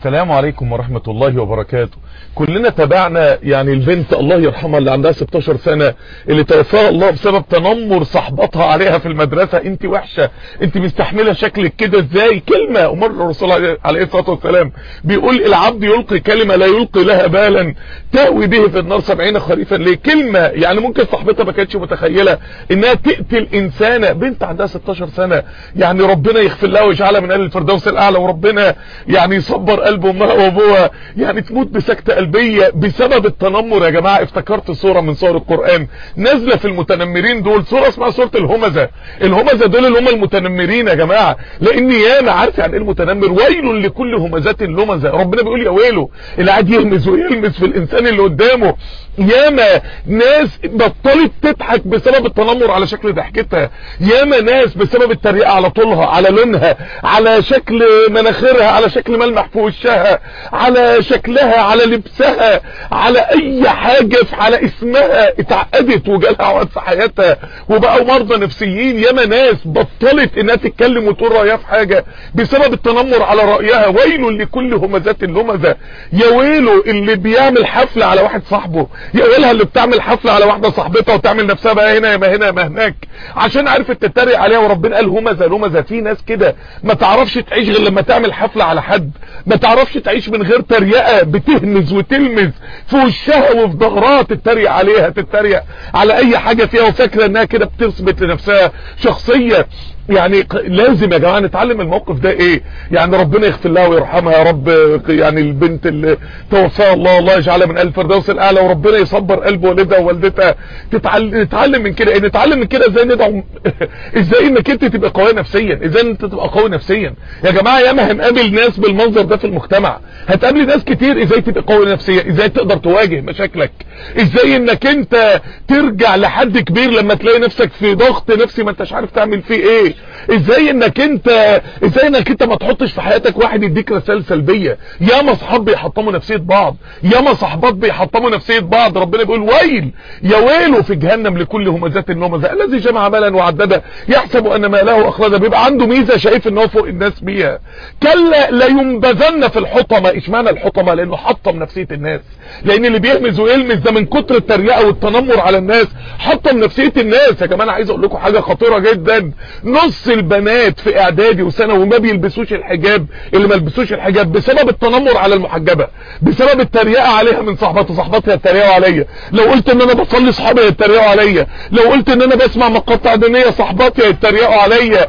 السلام عليكم ورحمة الله وبركاته كلنا تابعنا يعني البنت الله يرحمها اللي عندها 16 سنة اللي توفاها الله بسبب تنمر صحبتها عليها في المدرسة انت وحشة انت مستحملة شكلك كده ازاي كلمة ومر الرسول عليه الصلاة والسلام بيقول العبد يلقي كلمة لا يلقي لها بالا تأوي به في النار سبعين خريفا ليه كلمة يعني ممكن صاحبتها ما كانتش متخيلة انها تقتل انسانة بنت عندها 16 سنة يعني ربنا يغفر لها ويجعلها من اهل الفردوس الاعلى وربنا يعني يصبر قلب امها وابوها يعني تموت بسكتة قلبية بسبب التنمر يا جماعة افتكرت صورة من صور القرآن نازلة في المتنمرين دول صورة اسمها صورة الهمزة الهمزة دول اللي هم المتنمرين يا جماعة لان ياما عارف يعني ايه المتنمر ويل لكل همزات لمزة ربنا بيقول يا ويله اللي قاعد يهمز ويلمز في الانسان اللي قدامه ياما ناس بطلت تضحك بسبب التنمر على شكل ضحكتها ياما ناس بسبب التريقة على طولها على لونها على شكل مناخيرها على شكل ملمح في وشها على شكلها على لبسها على اي حاجة على اسمها اتعقدت وجالها عقد في حياتها وبقوا مرضى نفسيين ياما ناس بطلت انها تتكلم وتقول رأيها في حاجة بسبب التنمر على رأيها ويل لكل همزات اللمزة يا ويله اللي بيعمل حفلة على واحد صاحبه يا ويلها اللي بتعمل حفلة على واحدة صاحبتها وتعمل نفسها بقى هنا يا ما هنا يا ما هناك عشان عرفت تتريق عليها وربنا قال همزة لمزة في ناس كده ما تعرفش تعيش غير لما تعمل حفلة على حد ما تعرفش تعيش من غير تريقة بتهمز وتلمز في وشها وفي ظهرها تتريق عليها تتريق على اي حاجة فيها وفاكرة انها كده بتثبت لنفسها شخصية يعني لازم يا جماعة نتعلم الموقف ده ايه يعني ربنا يغفر لها ويرحمها يا رب يعني البنت اللي توفاها الله الله يجعلها من قلب الفردوس الاعلى وربنا يصبر قلب والدها ووالدتها تتعلم نتعلم من كده ايه نتعلم من كده ازاي ندعو ازاي انك انت تبقى قوي نفسيا ازاي انت تبقى قوي نفسيا يا جماعة ياما هنقابل ناس بالمنظر ده في المجتمع هتقابلي ناس كتير ازاي تبقى قوي نفسيا ازاي تقدر تواجه مشاكلك ازاي انك انت ترجع لحد كبير لما تلاقي نفسك في ضغط نفسي ما انتش عارف تعمل فيه ايه ازاي انك انت ازاي انك انت ما تحطش في حياتك واحد يديك رسائل سلبيه ياما اصحاب بيحطموا نفسيه بعض ياما صحبات بيحطموا نفسيه بعض ربنا بيقول ويل يا ويله في جهنم لكل همزات النمزه الذي جمع مالا وعدده يحسب ان ماله اخلده بيبقى عنده ميزه شايف ان هو فوق الناس بيها كلا لا ينبذن في الحطمه اشمعنى الحطمه لانه حطم نفسيه الناس لان اللي بيهمز ويلمز ده من كتر التريقه والتنمر على الناس حطم نفسيه الناس يا جماعه انا عايز اقول لكم حاجه خطيره جدا نص البنات في اعدادي وثانوي ما بيلبسوش الحجاب اللي ما لبسوش الحجاب بسبب التنمر على المحجبه بسبب التريقه عليها من صاحباتها صاحباتها يتريقوا عليا لو قلت ان انا بصلي صحابي يتريقوا عليا لو قلت ان انا بسمع مقاطع دينيه صاحباتي يتريقوا عليا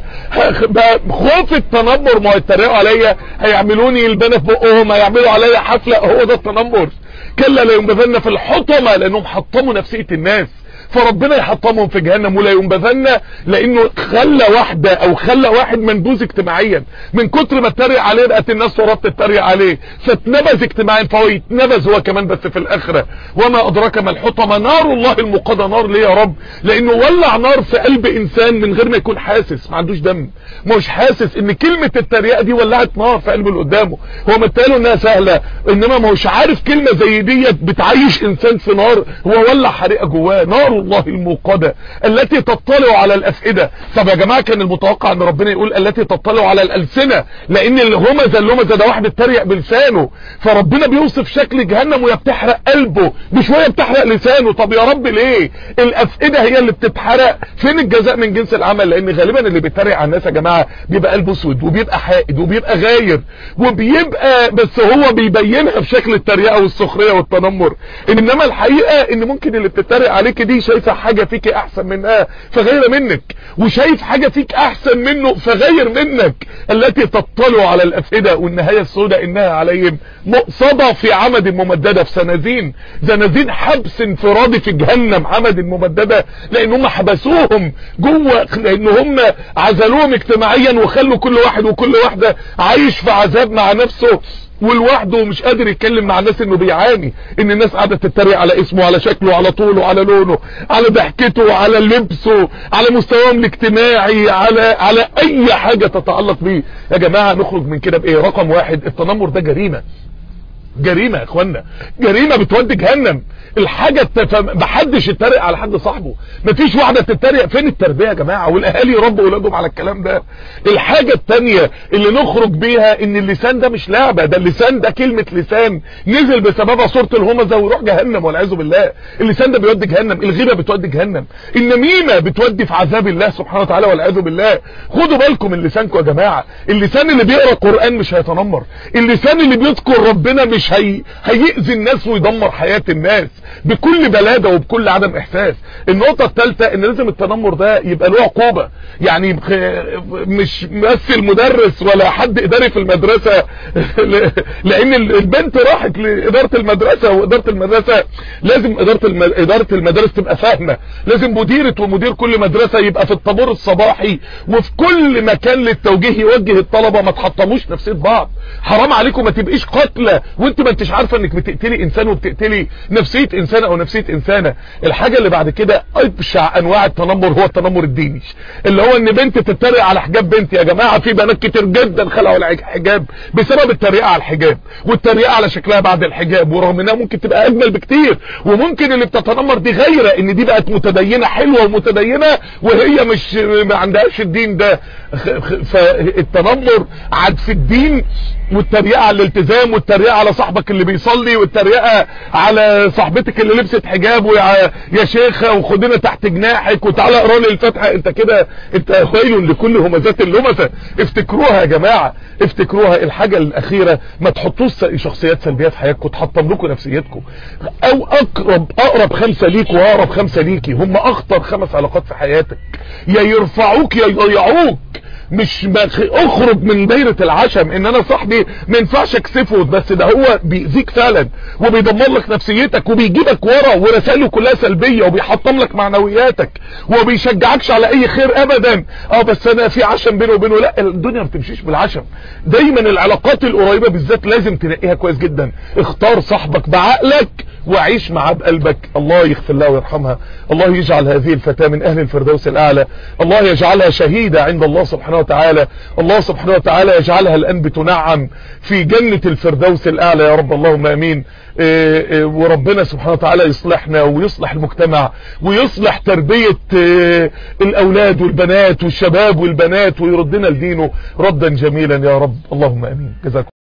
خوف التنمر ما يتريقوا عليا هيعملوني البنا في بقهم هيعملوا عليا حفله هو ده التنمر كلا لا ينبذن في الحطمه لانهم حطموا نفسيه الناس فربنا يحطمهم في جهنم ولا ينبذن لانه خلى واحدة او خلى واحد منبوذ اجتماعيا من كتر ما اتريق عليه بقت الناس وراه تتريق عليه فاتنبذ اجتماعيا فهو يتنبذ هو كمان بس في الاخرة وما ادراك ما الحطمة نار الله المقدة نار ليه يا رب لانه ولع نار في قلب انسان من غير ما يكون حاسس ما عندوش دم مش حاسس ان كلمة التريقة دي ولعت نار في قلب اللي قدامه هو متقاله انها سهلة انما ما هوش عارف كلمة زي ديت بتعيش انسان في نار هو ولع حريقة جواه نار الله الموقدة التي تطلع على الافئدة طب يا جماعة كان المتوقع ان ربنا يقول التي تطلع على الالسنة لان الهمزة اللمزة ده واحد اتريق بلسانه فربنا بيوصف شكل جهنم وهي بتحرق قلبه بشوية بتحرق لسانه طب يا رب ليه الافئدة هي اللي بتتحرق فين الجزاء من جنس العمل لان غالبا اللي بيتريق على الناس يا جماعة بيبقى قلبه اسود وبيبقى حائد وبيبقى غاير وبيبقى بس هو بيبينها في شكل التريقة والسخرية والتنمر انما الحقيقة ان ممكن اللي بتتريق عليك دي شايفة حاجة فيك احسن منها فغير منك وشايف حاجة فيك احسن منه فغير منك التي تطلع على الافئدة والنهاية السوداء انها عليهم مقصدة في عمد ممددة في سنازين زنازين حبس انفرادي في جهنم عمد ممددة لان هم حبسوهم جوه لان هم عزلوهم اجتماعيا وخلوا كل واحد وكل واحدة عايش في عذاب مع نفسه ولوحده ومش قادر يتكلم مع الناس انه بيعاني ان الناس قاعده تتريق على اسمه على شكله على طوله على لونه على ضحكته على لبسه على مستواهم الاجتماعي على على اي حاجه تتعلق بيه يا جماعه نخرج من كده بايه رقم واحد التنمر ده جريمه جريمة يا اخوانا جريمة بتودي جهنم الحاجة التف... محدش يتريق على حد صاحبه مفيش واحدة تتريق فين التربية يا جماعة والاهالي يربوا اولادهم على الكلام ده الحاجة التانية اللي نخرج بيها ان اللسان ده مش لعبة ده اللسان ده كلمة لسان نزل بسببها صورة الهمزة ويروح جهنم والعياذ بالله اللسان ده بيودي جهنم الغيبة بتودي جهنم النميمة بتودي في عذاب الله سبحانه وتعالى والعياذ بالله خدوا بالكم من لسانكم يا جماعة اللسان اللي بيقرأ قرآن مش هيتنمر اللسان اللي بيذكر ربنا مش هي... هيأذي الناس ويدمر حياة الناس بكل بلادة وبكل عدم احساس النقطة الثالثة ان لازم التنمر ده يبقى له عقوبة يعني مش ممثل مدرس ولا حد اداري في المدرسة لان البنت راحت لادارة المدرسة وادارة المدرسة لازم ادارة الم... ادارة المدارس تبقى فاهمة لازم مديرة ومدير كل مدرسة يبقى في الطابور الصباحي وفي كل مكان للتوجيه يوجه الطلبة ما تحطموش نفسية بعض حرام عليكم ما تبقيش قاتلة وانت ما انتش عارفة انك بتقتلي انسان وبتقتلي نفسية انسان او نفسية انسانة الحاجة اللي بعد كده ابشع انواع التنمر هو التنمر الديني اللي هو ان بنت تتريق على حجاب بنت يا جماعة في بنات كتير جدا خلعوا الحجاب بسبب التريقة على الحجاب والتريقة على شكلها بعد الحجاب ورغم انها ممكن تبقى اجمل بكتير وممكن اللي بتتنمر دي غيرة ان دي بقت متدينة حلوة ومتدينة وهي مش ما عندهاش الدين ده فالتنمر عاد في الدين والتريقة على الالتزام والتريقة على صاحبك اللي بيصلي والتريقة على صاحبتك اللي لبست حجاب ويا يا شيخة وخدنا تحت جناحك وتعالى اقرا لي الفاتحة انت كده انت ويل لكل همزات اللمسة افتكروها يا جماعة افتكروها الحاجة الاخيرة ما تحطوش شخصيات سلبية في حياتكم تحطم لكم نفسيتكم او اقرب اقرب خمسة ليك واقرب خمسة ليكي هم اخطر خمس علاقات في حياتك يا يرفعوك يا يضيعوك مش اخرج من دايرة العشم ان انا صاحبي ما ينفعش اكسفه بس ده هو بيأذيك فعلا وبيدمر لك نفسيتك وبيجيبك ورا ورسائله كلها سلبية وبيحطم لك معنوياتك وبيشجعكش على اي خير ابدا اه بس انا في عشم بينه وبينه لا الدنيا ما بتمشيش بالعشم دايما العلاقات القريبة بالذات لازم تنقيها كويس جدا اختار صاحبك بعقلك وعيش معاه بقلبك الله يغفر لها ويرحمها الله يجعل هذه الفتاة من اهل الفردوس الاعلى الله يجعلها شهيدة عند الله سبحانه وتعالى الله سبحانه وتعالى يجعلها الان بتنعم في جنة الفردوس الاعلى يا رب اللهم امين إيه إيه وربنا سبحانه وتعالى يصلحنا ويصلح المجتمع ويصلح تربية إيه الاولاد والبنات والشباب والبنات ويردنا لدينه ردا جميلا يا رب اللهم امين جزاكم